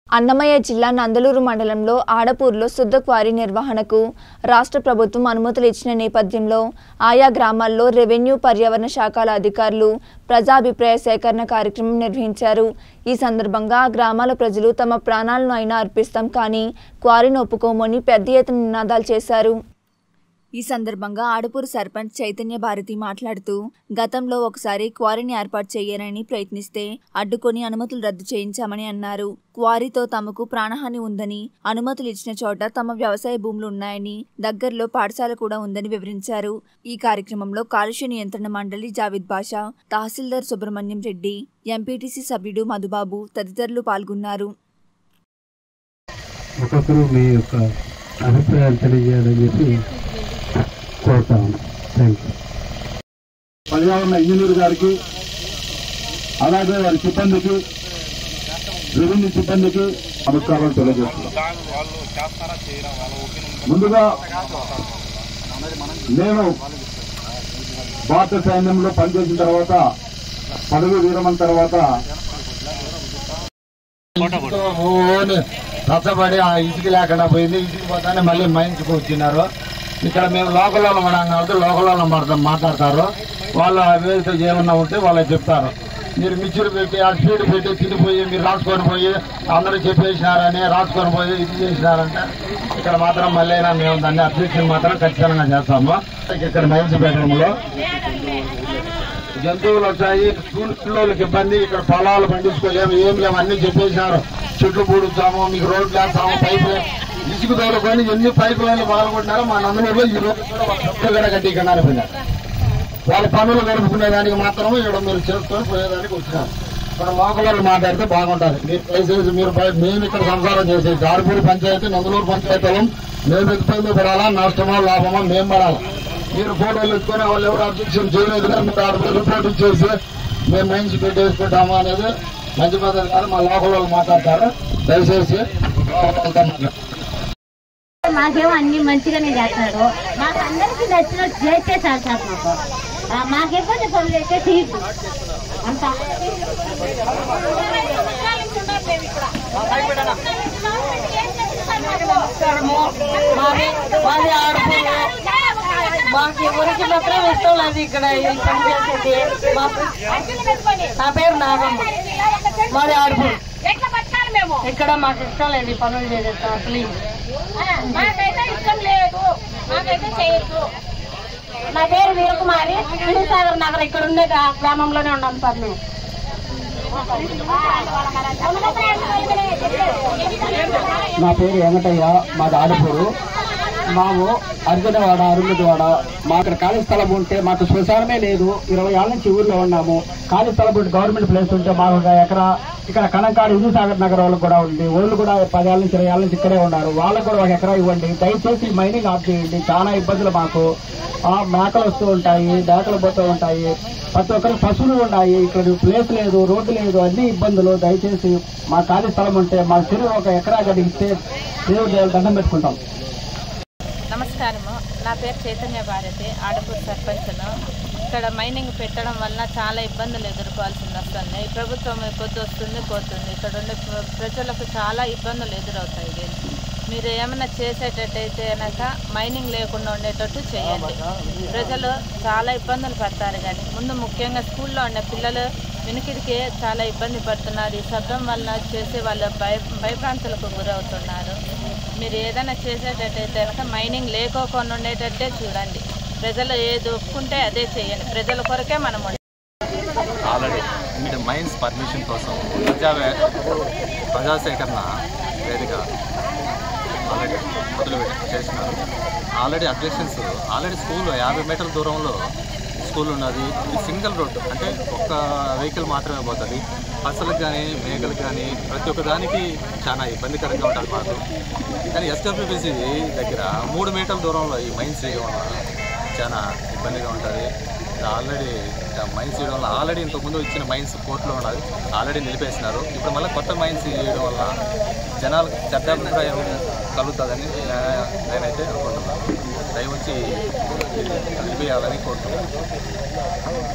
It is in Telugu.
అన్నమయ్య జిల్లా నందలూరు మండలంలో ఆడపూర్లో శుద్ధ క్వారీ నిర్వహణకు రాష్ట్ర ప్రభుత్వం అనుమతులు ఇచ్చిన నేపథ్యంలో ఆయా గ్రామాల్లో రెవెన్యూ పర్యావరణ శాఖల అధికారులు ప్రజాభిప్రాయ సేకరణ కార్యక్రమం నిర్వహించారు ఈ సందర్భంగా ఆ గ్రామాల ప్రజలు తమ ప్రాణాలను అయినా అర్పిస్తాం కానీ క్వారీని ఒప్పుకోమని పెద్ద ఎత్తున నినాదాలు చేశారు ఈ సందర్భంగా ఆడపూరు సర్పంచ్ చైతన్య భారతి మాట్లాడుతూ గతంలో ఒకసారి క్వారీని ఏర్పాటు చేయాలని ప్రయత్నిస్తే అడ్డుకొని అనుమతులు రద్దు చేయించామని అన్నారు క్వారీతో తమకు ప్రాణహాని ఉందని అనుమతులు ఇచ్చిన చోట తమ వ్యవసాయ భూములు ఉన్నాయని దగ్గరలో పాఠశాల కూడా ఉందని వివరించారు ఈ కార్యక్రమంలో కాలుష్య నియంత్రణ మండలి జావిద్ బాషా తహసీల్దార్ సుబ్రహ్మణ్యం రెడ్డి ఎంపీటీసీ సభ్యుడు మధుబాబు తదితరులు పాల్గొన్నారు ఒక్కొక్కరు మీ యొక్క అభిప్రాయాలు తెలియజేయాలని చెప్పి కోరుతాను థ్యాంక్ యూ పర్యావరణ ఇంజనీర్ గారికి అలాగే వారి సిబ్బందికి రెవెన్యూ సిబ్బందికి నమస్కారాలు తెలియజేస్తున్నాం ముందుగా నేను భారత సైన్యంలో పనిచేసిన తర్వాత పదవి విరమణ తర్వాత ఓని రచ్చబడి ఆ ఇసుక లేకుండా పోయింది ఇసుక పోతానే మళ్ళీ మైన్స్కి వచ్చినారు ఇక్కడ మేము లోకల్ వాళ్ళం ఉన్నాం కాబట్టి లోకల్ వాళ్ళం మాట్లాడతాం మాట్లాడతారు వాళ్ళు అవేతో ఏమన్నా ఉంటే వాళ్ళకి చెప్తారు మీరు మిక్చర్ పెట్టి ఆ స్పీడ్ పెట్టి తినిపోయి మీరు రాసుకొని పోయి అందరూ చెప్పేసినారని రాసుకొని పోయి ఇది చేసినారంటే ఇక్కడ మాత్రం మళ్ళీ అయినా మేము దాన్ని అబ్జెక్షన్ మాత్రం ఖచ్చితంగా చేస్తాము ఇక్కడ మైన్స్ పెట్టడంలో జంతువులు వచ్చాయి స్కూల్ పిల్లలకి ఇబ్బంది ఇక్కడ పొలాలు పండించుకోలేము ఏం లేవు అన్ని చెప్పేసినారు చెట్లు పూడుస్తాము మీకు రోడ్లు వేస్తాము పైపు ఇసుక తోలుకొని ఎన్ని పైపు లైన్లు పాల్గొంటున్నారో మా నందమూరులో ఈ రోజు కూడా వాళ్ళ సభ్యులు కూడా కట్టి ఇక్కడ పోయినారు వాళ్ళ పనులు గడుపుకునే దానికి మాత్రం ఇక్కడ మీరు చేసుకొని పోయేదానికి వచ్చినారు మన మోకలు మాట్లాడితే బాగుంటుంది మీరు దయచేసి మీరు బయ- మేము ఇక్కడ సంసారం చేసే జార్పూడి పంచాయతీ నందలూరు పంచాయతీలో మేము ఇబ్బంది పడాలా నష్టమో లాభమో మేము పడాలా మీరు ఫోటోలు ఎత్తుకొని వాళ్ళు ఎవరు అబ్జెక్షన్ చేయలేదు కానీ మీరు ఆడ రిపోర్ట్ ఇచ్చేసి మేము మైన్స్ పెట్టేసుకుంటాము అనేది మంచి పద్ధతి కాదు మా లోకల్ వాళ్ళు మాట్లాడతారు దయచేసి వాళ్ళతో మాట్లాడండి. మాకేమో అన్ని మంచిగానే చేస్తాడు మాకు అందరికి నచ్చినట్టు చేస్తే చాలు సార్ మాకు ఆ, మాకు ఇబ్బంది పనులు అయితే తీయద్దు అంతా మాది ఆడుకోరు మాకు ఎవరికి మాత్రం ఇష్టం లేదు ఇక్కడ ఈ పని చేసేది మాకు నా పేరు నాగమ్మ మాది ఆడుకోరు ఎట్లా బతకాలి మేము ఇక్కడ మాకు ఇష్టం లేదు ఈ పనులు చేసేస్తాం అసలు ఇవి. మాకైతే ఇష్టం లేదు మాకైతే చేయొద్దు నా పేరు వీరకుమారి సాగర్ నగర్ ఇక్కడ ఉండే గా- గ్రామంలోనే ఉన్నాం సార్ మేము నా పేరు వెంకటయ్య మాది ఆడపూరు మాము అర్జునవాడ అరుంధతివాడ మా ఇక్కడ ఖాళీ స్థలం ఉంటే మాకు శ్మశానమే లేదు ఇరవై ఏళ్ళ నుంచి ఊర్లో ఉన్నాము ఖాళీ స్థలం ఉంటే గవర్నమెంట్ ప్లేస్ ఉంటే మాకు ఒక ఎకరా ఇక్కడ కనంకాడు విజయసాగర్ నగర్ వాళ్ళకి కూడా ఉంది వాళ్ళు కూడా పదేళ్ళ నుంచి ఇరవై ఏళ్ళ నుంచి ఇక్కడే ఉన్నారు వాళ్ళకు కూడా ఒక ఎకరా ఇవ్వండి దయచేసి మైనింగ్ ఆఫ్ చేయండి చాలా ఇబ్బందులు మాకు ఆ మేకలు వస్తూ ఉంటాయి మేకలు పోతూ ఉంటాయి ప్రతి ఒక్కరికి పశువులు ఉన్నాయి ఇక్కడ ప్లేస్ లేదు రోడ్డు లేదు అన్ని ఇబ్బందులు దయచేసి మా ఖాళీ స్థలం ఉంటే మా చెరువు ఒక ఎకరా గడిగిస్తే దేవుడు దేవుడు దండం పెట్టుకుంటాం నమస్కారము నా పేరు చైతన్య భారతి ఆడపూర్ సర్పంచ్ను ఇక్కడ మైనింగ్ పెట్టడం వలన చాలా ఇబ్బందులు ఎదుర్కోవాల్సి వస్తుంది ఈ ప్రభుత్వం కొద్ది వస్తుంది పోతుంది ఇక్కడ ఉండే ప్ర- ప్రజలకు చాలా ఇబ్బందులు ఎదురవుతాయి దీనికి మీరు ఏమైనా చేసేటట్టయితే కనుక మైనింగ్ లేకుండా ఉండేటట్టు చేయండి ప్రజలు చాలా ఇబ్బందులు పడతారు కానీ ముందు ముఖ్యంగా స్కూల్లో ఉండే పిల్లలు వినికిడికి చాలా ఇబ్బంది పడుతున్నారు ఈ శబ్దం వలన చేసి వాళ్ళు భయ భయభ్రాంతులకు గురవుతున్నారు మీరు ఏదైనా చేసేటట్టయితే కనుక మైనింగ్ లేకోకుండా ఉండేటట్టే చూడండి ప్రజలు ఏది ఒప్పుకుంటే అదే చేయండి ప్రజల కొరకే మనం ఉండాలి. ఆల్రెడీ మీరు మైన్స్ పర్మిషన్ కోసం ప్రజా ప్రజా సేకరణ వేదిక ఆల్రెడీ మొదలు చేసినారు ఆల్రెడీ అబ్జెక్షన్స్ ఆల్రెడీ స్కూల్ యాభై మీటర్ల దూరంలో స్కూల్ ఉన్నది ఇది సింగిల్ రోడ్డు అంటే ఒక్క వెహికల్ మాత్రమే పోతుంది బస్సులకు కానీ మేకలకు కానీ ప్రతి ఒక్క దానికి చాలా ఇబ్బందికరంగా ఉంటుంది మాకు కానీ ఎస్డబ్ల్యూబీసీ దగ్గర మూడు మీటర్ల దూరంలో ఈ మైన్స్ చేయడం వల్ల చాలా ఇబ్బందిగా ఉంటుంది ఇది ఆల్రెడీ మైన్స్ చేయడం వల్ల ఆల్రెడీ ఇంతకుముందు ఇచ్చిన మైన్స్ కోర్టులో ఉన్నది ఆల్రెడీ నిలిపేసినారు ఇప్పుడు మళ్ళీ కొత్త మైన్స్ చేయడం వల్ల జనాలకు చెడ్డ అభిప్రాయం కలుగుతుందని నే- నేనైతే అనుకుంటున్నాను దయవచ్చి ఇది నిలిపేయాలని కోరుతున్నాను